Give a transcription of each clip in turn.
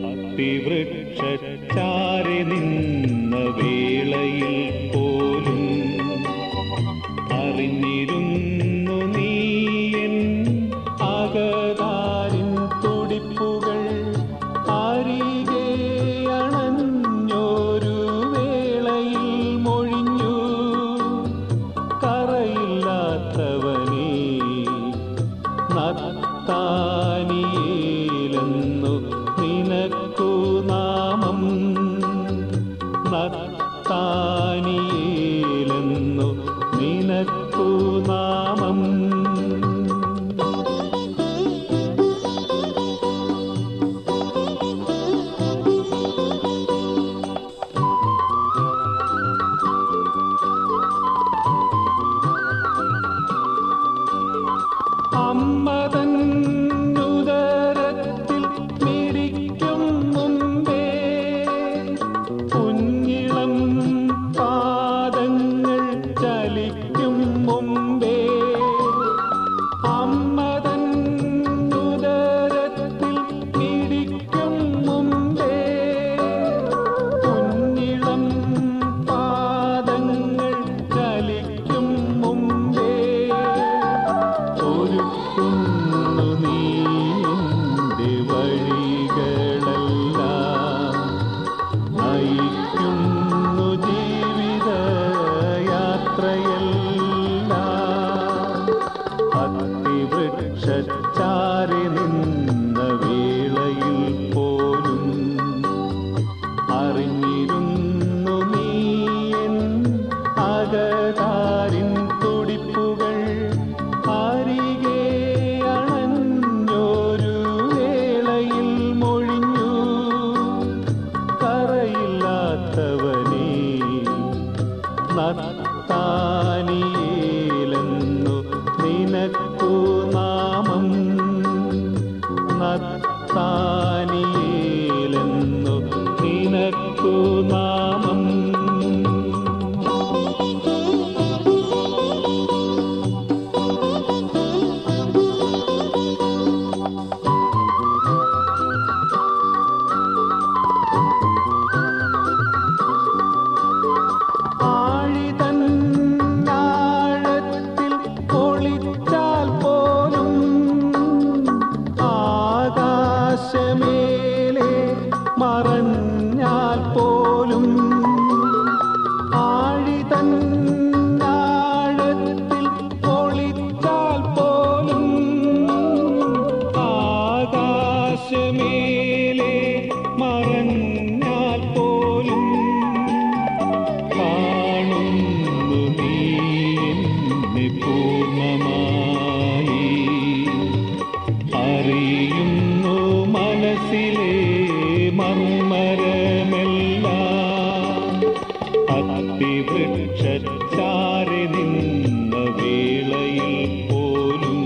അത്തിവൃക്ഷാരി നിന്ന വേളയിൽ പോലും അറിഞ്ഞിരുന്നു നീയൻ അകതാരിൻ തുടിപ്പുകൾ അരികെ അണഞ്ഞൊരു വേളയിൽ മൊഴിഞ്ഞു കറയില്ലാത്തവനേ നത്താനിയേലെന്നു നിനക്കു നാമം നത്താനിയേലെന്നു നിനക്കു നാമം അമ്മതൻ ഉദരത്തിൽ മിടിക്കും മുമ്പേ കുഞ്ഞിളം പാദങ്ങൾ ചലിക്കും മുമ്പേ അമ്മതൻ ഉദരത്തിൽ മിടിക്കും മുമ്പേ കുഞ്ഞിളം പാദങ്ങൾ ചലിക്കും മുമ്പേ ഒരുക്കുന്നു നീ എൻ്റെ വഴികളെല്ലാം നയിക്കുന്നു ജീവിത യാത്രയെല്ലാം അത്തിവൃക്ഷാരി നിന്ന വേളയിൽ പോലും അറിഞ്ഞിരുന്നു നീയൻ അകതാരിൻ തുടിപ്പുകൾ അരികെ അണഞ്ഞൊരു വേളയിൽ മൊഴിഞ്ഞു കറയില്ലാത്തവനേ നത്താനിയേലെന്നു നിനക്കു നാമം നത്താനിയേലെന്നു നിനക്കു നാമം ആഴിതന്നാഴത്തിൽ ഒളിച്ചാൽ പോലും ആകാശമേലെ മറഞ്ഞാൽ പോലും ആഴിതന്നാഴത്തിൽ ഒളിച്ചാൽ പോലും ആകാശമേലെ മറഞ്ഞാൽ പോലും കാണുന്നു നീ എന്നെ പൂർണ്ണമായി അറിയുന്നു മനസ്സിലെ മർമ്മരമെല്ലാം അത്തിവൃക്ഷാരി നിന്ന വേളയിൽ പോലും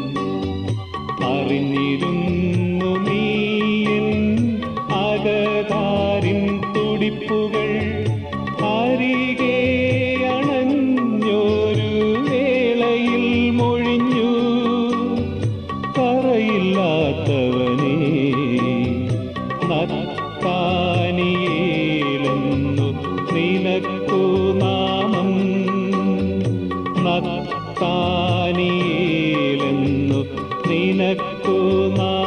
അറിഞ്ഞിരുന്നു നീയൻ അകതാരിൻ തുടിപ്പുകൾ അരികെ അണഞ്ഞൊരു വേളയിൽ മൊഴിഞ്ഞു കറയില്ലാത്തവനേ നത്താനിയേലെന്നു നിനക്കു നാമം നത്താനിയേലെന്നു നിനക്കു നാമം